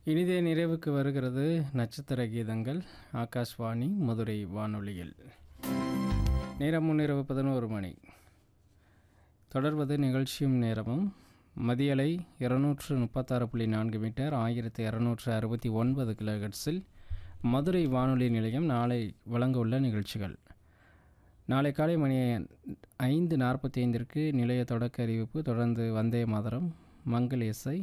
இனிதே நிறைவுக்கு வருகிறது நட்சத்திர கீதங்கள் ஆகாஷ்வாணி மதுரை வானொலியில் நேரம் முன்னிரவு பதினோரு மணி தொடர்வது நிகழ்ச்சியும் நேரமும் மதியலை இருநூற்று முப்பத்தாறு புள்ளி நான்கு மீட்டர் ஆயிரத்தி இரநூற்று அறுபத்தி ஒன்பது கிலோஹெட்ஸில் மதுரை வானொலி நிலையம் நாளை வழங்க உள்ள நிகழ்ச்சிகள் நாளை காலை மணி ஐந்து நாற்பத்தி ஐந்திற்கு நிலைய தொடக்க அறிவிப்பு தொடர்ந்து வந்தே மாதரம் மங்கள் இசை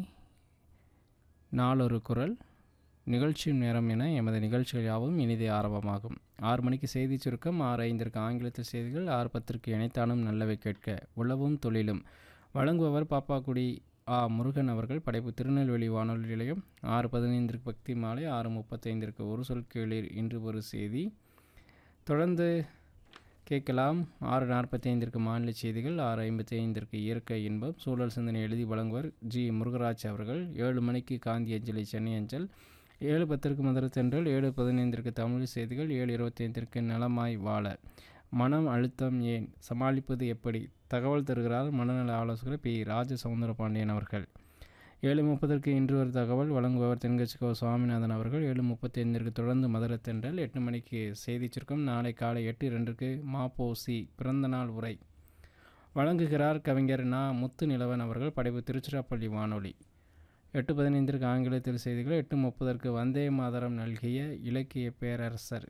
நாளொரு குரல் நிகழ்ச்சியும் நேரம் என எமது நிகழ்ச்சிகள் யாவும் இனிதே ஆரம்பமாகும் ஆறு மணிக்கு செய்தி சுருக்கம் ஆறு ஐந்திற்கு ஆங்கிலத்தில் செய்திகள் ஆறு பத்திற்கு இணைத்தானும் நல்லவை கேட்க உழவும் தொழிலும் வழங்குபவர் பாப்பாக்குடி ஆ முருகன் அவர்கள் படைப்பு திருநெல்வேலி வானொலி நிலையம் ஆறு பதினைந்திற்கு பக்தி மாலை ஆறு முப்பத்தைந்திற்கு ஒரு சொல் கேளீர் இன்று ஒரு செய்தி தொடர்ந்து கேட்கலாம் ஆறு நாற்பத்தி ஐந்திற்கு மாநில செய்திகள் ஆறு ஐம்பத்தி ஐந்திற்கு இயற்கை இன்பம் சூழல் சிந்தனை எழுதி வழங்குவர் ஜி முருகராஜ் அவர்கள் ஏழு மணிக்கு காந்தி அஞ்சலி சென்னை அஞ்சல் ஏழு பத்திற்கு மதுரை தென்றல் ஏழு பதினைந்திற்கு தமிழ் செய்திகள் ஏழு இருபத்தி ஐந்திற்கு நலமாய் வாழ மனம் அழுத்தம் ஏன் சமாளிப்பது எப்படி தகவல் தருகிறார் மனநல ஆலோசகர் பி ராஜ சவுந்தரபாண்டியன் அவர்கள் ஏழு முப்பதற்கு இன்று ஒரு தகவல் வழங்குபவர் தென்கட்சி கோ சுவாமிநாதன் அவர்கள் ஏழு முப்பத்தி ஐந்திற்கு தொடர்ந்து மதுரை தென்றல் எட்டு மணிக்கு செய்தி சுருக்கம் நாளை காலை எட்டு இரண்டுக்கு மாப்போசி பிறந்தநாள் உரை வழங்குகிறார் கவிஞர் நா முத்து நிலவன் அவர்கள் படைப்பு திருச்சிராப்பள்ளி வானொலி எட்டு பதினைந்திற்கு ஆங்கிலத்தில் செய்திகள் எட்டு முப்பதற்கு வந்தே மாதரம் நல்கிய இலக்கிய பேரரசர்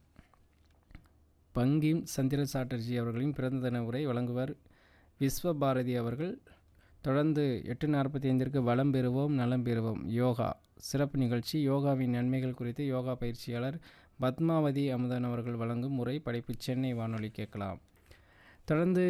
பங்கிம் சந்திர சாட்டர்ஜி அவர்களின் பிறந்த தின உரை வழங்குவர் விஸ்வபாரதி அவர்கள் தொடர்ந்து எட்டு நாற்பத்தி ஐந்திற்கு வளம் பெறுவோம் நலம் பெறுவோம் யோகா சிறப்பு நிகழ்ச்சி யோகாவின் நன்மைகள் குறித்து யோகா பயிற்சியாளர் பத்மாவதி அமுதன் அவர்கள் வழங்கும் முறை படைப்பு சென்னை வானொலி கேட்கலாம் தொடர்ந்து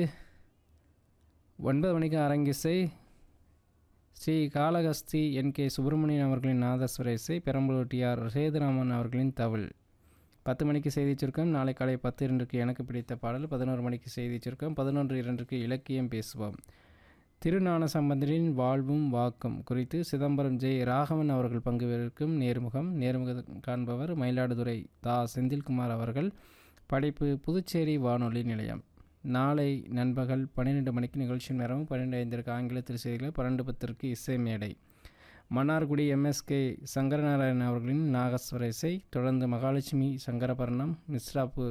ஒன்பது மணிக்கு அரங்கிசை ஸ்ரீ காளகஸ்தி என் கே சுப்பிரமணியன் அவர்களின் நாதஸ்வர இசை பெரம்பலூர் டிஆர் சேதுராமன் அவர்களின் தவில் பத்து மணிக்கு செய்தி சுருக்கம் நாளை காலை பத்து இரண்டுக்கு எனக்கு பிடித்த பாடல் பதினோரு மணிக்கு செய்தி சுருக்கம் பதினொன்று இரண்டுக்கு இலக்கியம் பேசுவோம் திருஞான சம்பந்தரின் வாழ்வும் வாக்கும் குறித்து சிதம்பரம் ஜெய் ராகவன் அவர்கள் பங்கு பெறும் நேர்முகம் நேர்முகம் காண்பவர் மயிலாடுதுறை தா செந்தில்குமார் அவர்கள் படைப்பு புதுச்சேரி வானொலி நிலையம் நாளை நண்பகல் பன்னிரெண்டு மணிக்கு நிகழ்ச்சி நேரம் பன்னெண்டு ஐந்திற்கு ஆங்கிலத்தில் செய்திகள் பன்னெண்டு பத்திற்கு இசை மேடை மன்னார்குடி எம்எஸ்கே சங்கரநாராயணன் அவர்களின் நாகஸ்வர இசை தொடர்ந்து மகாலட்சுமி சங்கரபரணம் மிஸ்ராப்பு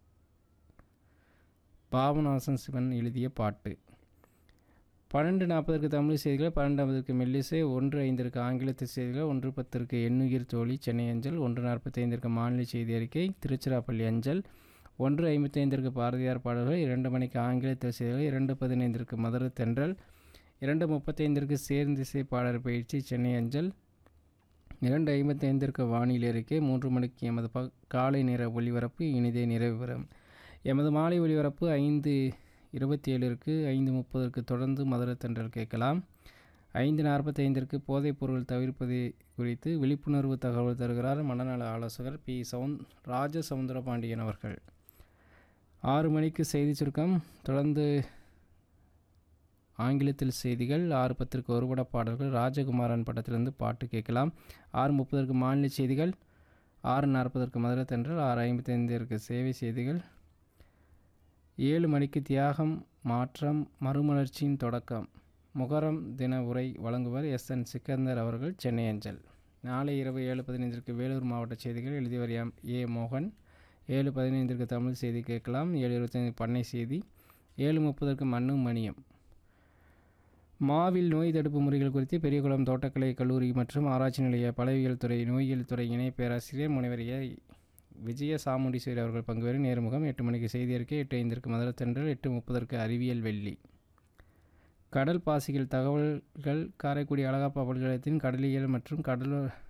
பாபநாசன் சிவன் எழுதிய பாட்டு பன்னெண்டு நாற்பதற்கு தமிழ் செய்திகள் பன்னெண்டு ஐம்பதற்கு மெல்லிசை ஒன்று ஐந்திற்கு ஆங்கிலத்தில் செய்திகள் ஒன்று பத்திற்கு எண்ணுயிர் தோழி சென்னை அஞ்சல் ஒன்று நாற்பத்தி ஐந்திற்கு மாநில செய்தி அறிக்கை திருச்சிராப்பள்ளி அஞ்சல் ஒன்று ஐம்பத்தி ஐந்திற்கு பாரதியார் பாடல்கள் இரண்டு மணிக்கு ஆங்கிலத்தில் செய்திகள் இரண்டு பதினைந்திற்கு மதுரை தென்றல் இரண்டு முப்பத்தைந்திற்கு சேர்ந்திசை பாடல் பயிற்சி சென்னை அஞ்சல் இரண்டு ஐம்பத்தி ஐந்திற்கு வானிலை அறிக்கை மூன்று மணிக்கு எமது ப காலை நேர ஒளிபரப்பு இனிதே நிறைவு பெறும் எமது மாலை ஒளிபரப்பு ஐந்து இருபத்தி ஏழிற்கு ஐந்து முப்பதற்கு தொடர்ந்து மதுரை தென்றல் கேட்கலாம் ஐந்து நாற்பத்தைந்திற்கு போதைப் பொருள் தவிர்ப்பது குறித்து விழிப்புணர்வு தகவல் தருகிறார் மனநல ஆலோசகர் பி சவுந் ராஜ சவுந்தரபாண்டியன் அவர்கள் ஆறு மணிக்கு செய்தி சுருக்கம் தொடர்ந்து ஆங்கிலத்தில் செய்திகள் ஆறு பத்திற்கு ஒருபட பாடல்கள் ராஜகுமாரன் படத்திலிருந்து பாட்டு கேட்கலாம் ஆறு முப்பதற்கு மாநில செய்திகள் ஆறு நாற்பதற்கு மதுரை தென்றல் ஆறு ஐம்பத்தைந்திற்கு சேவை செய்திகள் ஏழு மணிக்கு தியாகம் மாற்றம் மறுமலர்ச்சியின் தொடக்கம் முகரம் தின உரை வழங்குவர் எஸ் என் சிக்கந்தர் அவர்கள் சென்னை அஞ்சல் நாளை இரவு ஏழு பதினைந்திற்கு வேலூர் மாவட்ட செய்திகள் எழுதிவர் எம் ஏ மோகன் ஏழு பதினைந்திற்கு தமிழ் செய்தி கேட்கலாம் ஏழு இருபத்தைந்து பண்ணை செய்தி ஏழு முப்பதற்கு மண்ணும் மணியம் மாவில் நோய் தடுப்பு முறைகள் குறித்து பெரியகுளம் தோட்டக்கலை கல்லூரி மற்றும் ஆராய்ச்சி நிலைய பலவியல் துறை நோயியல் துறை இணை பேராசிரியர் முனைவர் ஏ விஜய சாமுண்டீஸ்வரி அவர்கள் பங்குபெறும் நேர்முகம் எட்டு மணிக்கு செய்தி அறிக்கை எட்டு ஐந்திற்கு மதுரை தென்றல் எட்டு முப்பதற்கு அறிவியல் வெள்ளி கடல் பாசிகள் தகவல்கள் காரைக்குடி அழகப்பா பல்கலைக்கழகத்தின் கடலியல் மற்றும் கடல்